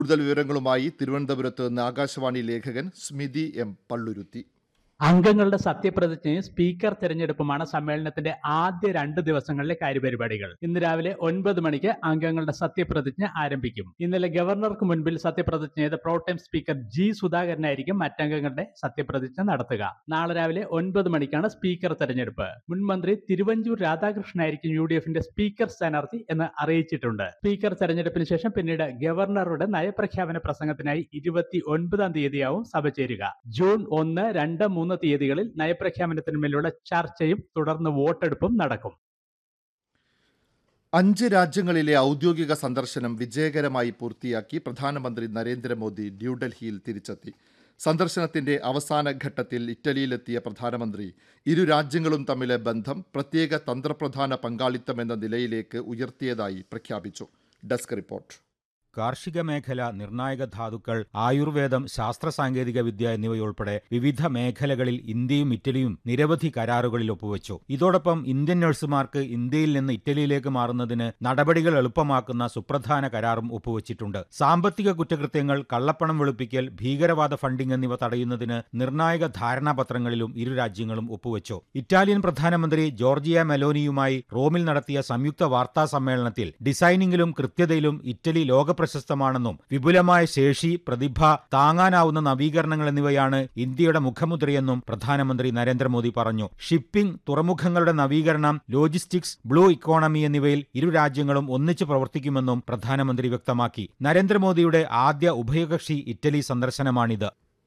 കൂടുതൽ വിവരങ്ങളുമായി തിരുവനന്തപുരത്ത് നിന്ന് ആകാശവാണി ലേഖകൻ സ്മിതി എം പള്ളുരുത്തി അംഗങ്ങളുടെ സത്യപ്രതിജ്ഞയും സ്പീക്കർ തെരഞ്ഞെടുപ്പുമാണ് സമ്മേളനത്തിന്റെ ആദ്യ രണ്ട് ദിവസങ്ങളിലെ കാര്യപരിപാടികൾ ഇന്ന് രാവിലെ ഒൻപത് മണിക്ക് അംഗങ്ങളുടെ സത്യപ്രതിജ്ഞ ആരംഭിക്കും ഇന്നലെ ഗവർണർക്ക് മുൻപിൽ സത്യപ്രതിജ്ഞ ചെയ്ത പ്രോട്ടൈം സ്പീക്കർ ജി സുധാകരനായിരിക്കും മറ്റംഗങ്ങളുടെ സത്യപ്രതിജ്ഞ നടത്തുക നാളെ രാവിലെ ഒൻപത് മണിക്കാണ് സ്പീക്കർ തെരഞ്ഞെടുപ്പ് മുൻ മന്ത്രി തിരുവഞ്ചൂർ രാധാകൃഷ്ണനായിരിക്കും യു ഡി എഫിന്റെ സ്പീക്കർ സ്ഥാനാർത്ഥി എന്ന് അറിയിച്ചിട്ടുണ്ട് സ്പീക്കർ തെരഞ്ഞെടുപ്പിന് ശേഷം പിന്നീട് ഗവർണറുടെ നയപ്രഖ്യാപന പ്രസംഗത്തിനായി ഇരുപത്തി ഒൻപതാം തീയതിയാവും സഭ ചേരുക ജൂൺ ഒന്ന് രണ്ട് മൂന്ന് തീയതികളിൽ നയപ്രഖ്യാപനത്തിന്മേലുള്ള ചർച്ചയും തുടർന്ന് വോട്ടെടുപ്പും നടക്കും അഞ്ച് രാജ്യങ്ങളിലെ ഔദ്യോഗിക സന്ദർശനം വിജയകരമായി പൂർത്തിയാക്കി പ്രധാനമന്ത്രി നരേന്ദ്രമോദി ന്യൂഡൽഹിയിൽ തിരിച്ചെത്തി സന്ദർശനത്തിന്റെ അവസാന ഘട്ടത്തിൽ ഇറ്റലിയിലെത്തിയ പ്രധാനമന്ത്രി ഇരു രാജ്യങ്ങളും തമ്മിലെ ബന്ധം പ്രത്യേക തന്ത്രപ്രധാന പങ്കാളിത്തം എന്ന നിലയിലേക്ക് ഉയർത്തിയതായി പ്രഖ്യാപിച്ചു ഡെസ്ക് റിപ്പോർട്ട് കാർഷിക മേഖല നിർണായക ധാതുക്കൾ ആയുർവേദം ശാസ്ത്ര സാങ്കേതിക വിദ്യ എന്നിവയുൾപ്പെടെ വിവിധ മേഖലകളിൽ ഇന്ത്യയും ഇറ്റലിയും നിരവധി കരാറുകളിൽ ഒപ്പുവെച്ചു ഇതോടൊപ്പം ഇന്ത്യൻ നഴ്സുമാർക്ക് ഇന്ത്യയിൽ നിന്ന് ഇറ്റലിയിലേക്ക് മാറുന്നതിന് നടപടികൾ എളുപ്പമാക്കുന്ന സുപ്രധാന കരാറും ഒപ്പുവെച്ചിട്ടുണ്ട് സാമ്പത്തിക കുറ്റകൃത്യങ്ങൾ കള്ളപ്പണം വെളുപ്പിക്കൽ ഭീകരവാദ ഫണ്ടിംഗ് എന്നിവ തടയുന്നതിന് നിർണായക ധാരണാപത്രങ്ങളിലും ഇരു രാജ്യങ്ങളും ഒപ്പുവെച്ചു ഇറ്റാലിയൻ പ്രധാനമന്ത്രി ജോർജിയ മെലോനിയുമായി റോമിൽ നടത്തിയ സംയുക്ത വാർത്താ സമ്മേളനത്തിൽ ഡിസൈനിങ്ങിലും കൃത്യതയിലും ഇറ്റലി ലോക പ്രശസ്തമാണെന്നും വിപുലമായ ശേഷി പ്രതിഭ താങ്ങാനാവുന്ന നവീകരണങ്ങൾ എന്നിവയാണ് ഇന്ത്യയുടെ മുഖമുദ്രയെന്നും പ്രധാനമന്ത്രി നരേന്ദ്രമോദി പറഞ്ഞു ഷിപ്പിംഗ് തുറമുഖങ്ങളുടെ നവീകരണം ലോജിസ്റ്റിക്സ് ബ്ലൂ ഇക്കോണമി എന്നിവയിൽ ഇരു രാജ്യങ്ങളും ഒന്നിച്ചു പ്രവർത്തിക്കുമെന്നും പ്രധാനമന്ത്രി വ്യക്തമാക്കി നരേന്ദ്രമോദിയുടെ ആദ്യ ഉഭയകക്ഷി ഇറ്റലി സന്ദർശനമാണിത്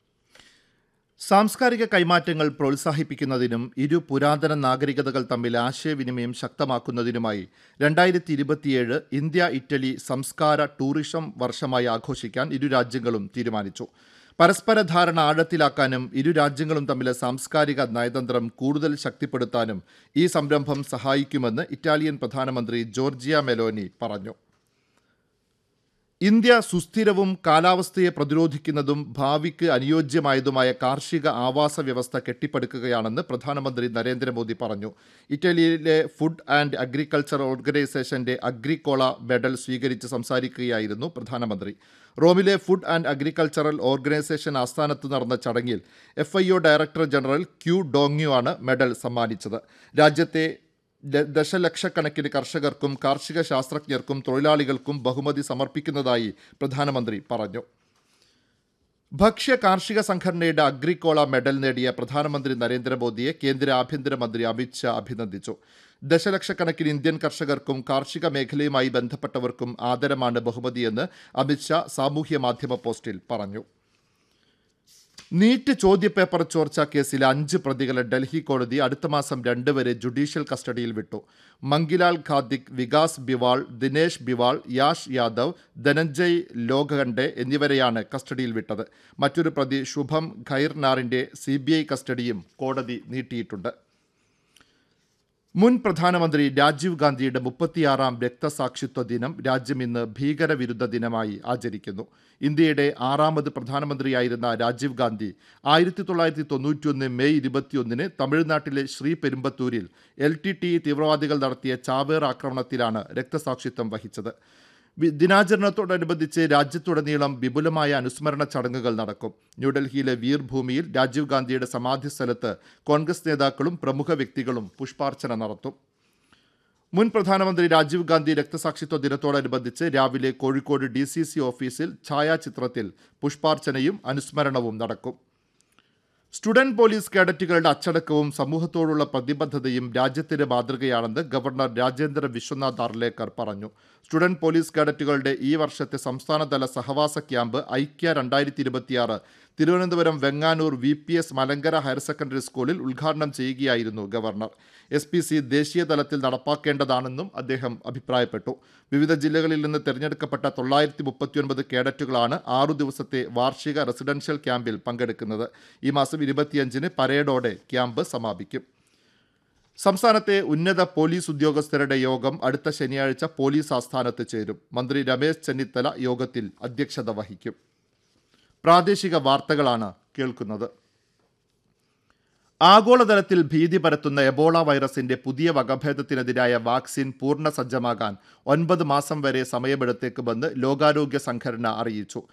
സാംസ്കാരിക കൈമാറ്റങ്ങൾ പ്രോത്സാഹിപ്പിക്കുന്നതിനും ഇരു പുരാതന നാഗരികതകൾ തമ്മിൽ ആശയവിനിമയം ശക്തമാക്കുന്നതിനുമായി രണ്ടായിരത്തി ഇരുപത്തിയേഴ് ഇന്ത്യ ഇറ്റലി സംസ്കാര ടൂറിസം വർഷമായി ആഘോഷിക്കാൻ ഇരു രാജ്യങ്ങളും തീരുമാനിച്ചു പരസ്പര ധാരണ ആഴത്തിലാക്കാനും ഇരു രാജ്യങ്ങളും തമ്മിലെ സാംസ്കാരിക നയതന്ത്രം കൂടുതൽ ശക്തിപ്പെടുത്താനും ഈ സംരംഭം സഹായിക്കുമെന്ന് ഇറ്റാലിയൻ പ്രധാനമന്ത്രി ജോർജിയ മെലോനി പറഞ്ഞു ഇന്ത്യ സുസ്ഥിരവും കാലാവസ്ഥയെ പ്രതിരോധിക്കുന്നതും ഭാവിക്ക് അനുയോജ്യമായതുമായ കാർഷിക ആവാസ വ്യവസ്ഥ കെട്ടിപ്പടുക്കുകയാണെന്ന് പ്രധാനമന്ത്രി നരേന്ദ്രമോദി പറഞ്ഞു ഇറ്റലിയിലെ ഫുഡ് ആൻഡ് അഗ്രികൾച്ചർ ഓർഗനൈസേഷന്റെ അഗ്രിക്കോള മെഡൽ സ്വീകരിച്ച് സംസാരിക്കുകയായിരുന്നു പ്രധാനമന്ത്രി റോമിലെ ഫുഡ് ആൻഡ് അഗ്രികൾച്ചറൽ ഓർഗനൈസേഷൻ ആസ്ഥാനത്ത് നടന്ന ചടങ്ങിൽ F A O director general Qu Dongyu ആണ് മെഡൽ സമ്മാനിച്ചത് രാജ്യത്തെ ദ- ദശലക്ഷക്കണക്കിന് കർഷകർക്കും കാർഷിക ശാസ്ത്രജ്ഞർക്കും തൊഴിലാളികൾക്കും ബഹുമതി സമർപ്പിക്കുന്നതായി പ്രധാനമന്ത്രി പറഞ്ഞു ഭക്ഷ്യ കാർഷിക സംഘടനയുടെ അഗ്രിക്കോള മെഡൽ നേടിയ പ്രധാനമന്ത്രി നരേന്ദ്രമോദിയെ കേന്ദ്ര ആഭ്യന്തരമന്ത്രി അമിത് ഷാ അഭിനന്ദിച്ചു ദശലക്ഷക്കണക്കിന് ഇന്ത്യൻ കർഷകർക്കും കാർഷിക മേഖലയുമായി ബന്ധപ്പെട്ടവർക്കും ആദരമാണ് ബഹുമതിയെന്ന് അമിത് ഷാ സാമൂഹ്യ മാധ്യമ പോസ്റ്റിൽ പറഞ്ഞു നീറ്റ് ചോദ്യപേപ്പർ ചോർച്ച കേസിൽ അഞ്ച് പ്രതികളെ ഡൽഹി കോടതി അടുത്ത മാസം രണ്ട് വരെ ജുഡീഷ്യൽ കസ്റ്റഡിയിൽ വിട്ടു മങ്കിലാൽ ഖാദിക് വികാസ് ബിവാൾ ദിനേശ് ബിവാൾ യാഷ് യാദവ് ധനഞ്ജയ് ലോകഖണ്ഡെ എന്നിവരെയാണ് കസ്റ്റഡിയിൽ വിട്ടത് മറ്റൊരു പ്രതി ശുഭം ഖൈർനാറിന്റെ സി കസ്റ്റഡിയും കോടതി നീട്ടിയിട്ടുണ്ട് മുൻ പ്രധാനമന്ത്രി രാജീവ് ഗാന്ധിയുടെ മുപ്പത്തിയാറാം രക്തസാക്ഷിത്വ ദിനം രാജ്യം ഇന്ന് ഭീകരവിരുദ്ധ ദിനമായി ആചരിക്കുന്നു ഇന്ത്യയുടെ ആറാമത് പ്രധാനമന്ത്രിയായിരുന്ന രാജീവ് ഗാന്ധി ആയിരത്തി തൊള്ളായിരത്തി തൊണ്ണൂറ്റിയൊന്ന് മെയ് ഇരുപത്തിയൊന്നിന് തമിഴ്നാട്ടിലെ ശ്രീപെരുമ്പത്തൂരിൽ എൽ ടി ടി തീവ്രവാദികൾ നടത്തിയ ചാവേർ ആക്രമണത്തിലാണ് രക്തസാക്ഷിത്വം വഹിച്ചത് വി- ദിനാചരണത്തോടനുബന്ധിച്ച് രാജ്യത്തുടനീളം വിപുലമായ അനുസ്മരണ ചടങ്ങുകൾ നടക്കും ന്യൂഡൽഹിയിലെ വീർഭൂമിയിൽ രാജീവ് ഗാന്ധിയുടെ സമാധി സ്ഥലത്ത് കോൺഗ്രസ് നേതാക്കളും പ്രമുഖ വ്യക്തികളും പുഷ്പാർച്ചന നടത്തും മുൻ പ്രധാനമന്ത്രി രാജീവ് ഗാന്ധി രക്തസാക്ഷിത്വ ദിനത്തോടനുബന്ധിച്ച് രാവിലെ കോഴിക്കോട് ഡി സി സി ഓഫീസിൽ ഛായാചിത്രത്തിൽ പുഷ്പാർച്ചനയും അനുസ്മരണവും നടക്കും സ്റ്റുഡന്റ് പോലീസ് കേഡറ്റുകളുടെ അച്ചടക്കവും സമൂഹത്തോടുള്ള പ്രതിബദ്ധതയും രാജ്യത്തിന് മാതൃകയാണെന്ന് ഗവർണർ രാജേന്ദ്ര വിശ്വനാഥ് അർലേക്കർ പറഞ്ഞു സ്റ്റുഡന്റ് പോലീസ് കേഡറ്റുകളുടെ ഈ വർഷത്തെ സംസ്ഥാനതല സഹവാസ ക്യാമ്പ് ഐക്യ രണ്ടായിരത്തി ഇരുപത്തിയാറ് Thiruvananthapuram Venganoor V P S Malankara higher secondary സ്കൂളിൽ ഉദ്ഘാടനം ചെയ്യുകയായിരുന്നു ഗവർണർ എസ് പി സി ദേശീയ തലത്തിൽ നടപ്പാക്കേണ്ടതാണെന്നും അദ്ദേഹം അഭിപ്രായപ്പെട്ടു വിവിധ ജില്ലകളിൽ നിന്ന് തിരഞ്ഞെടുക്കപ്പെട്ട തൊള്ളായിരത്തി മുപ്പത്തിയൊൻപത് കേഡറ്റുകളാണ് ആറു ദിവസത്തെ വാർഷിക റെസിഡൻഷ്യൽ ക്യാമ്പിൽ പങ്കെടുക്കുന്നത് ഈ മാസം ഇരുപത്തിയഞ്ചിന് പരേഡോടെ ക്യാമ്പ് സമാപിക്കും സംസ്ഥാനത്തെ ഉന്നത പോലീസ് ഉദ്യോഗസ്ഥരുടെ യോഗം അടുത്ത ശനിയാഴ്ച പോലീസ് ആസ്ഥാനത്ത് ചേരും മന്ത്രി രമേശ് ചെന്നിത്തല യോഗത്തിൽ അധ്യക്ഷത വഹിക്കും പ്രാദേശിക വാർത്തകളാണ് കേൾക്കുന്നത് ആഗോളതലത്തിൽ ഭീതി പരത്തുന്ന എബോള വൈറസിന്റെ പുതിയ വകഭേദത്തിനെതിരായ വാക്സിൻ പൂർണ്ണ സജ്ജമാകാൻ ഒൻപത് മാസം വരെ സമയമെടുത്തേക്കുമെന്ന് ലോകാരോഗ്യ സംഘടന അറിയിച്ചു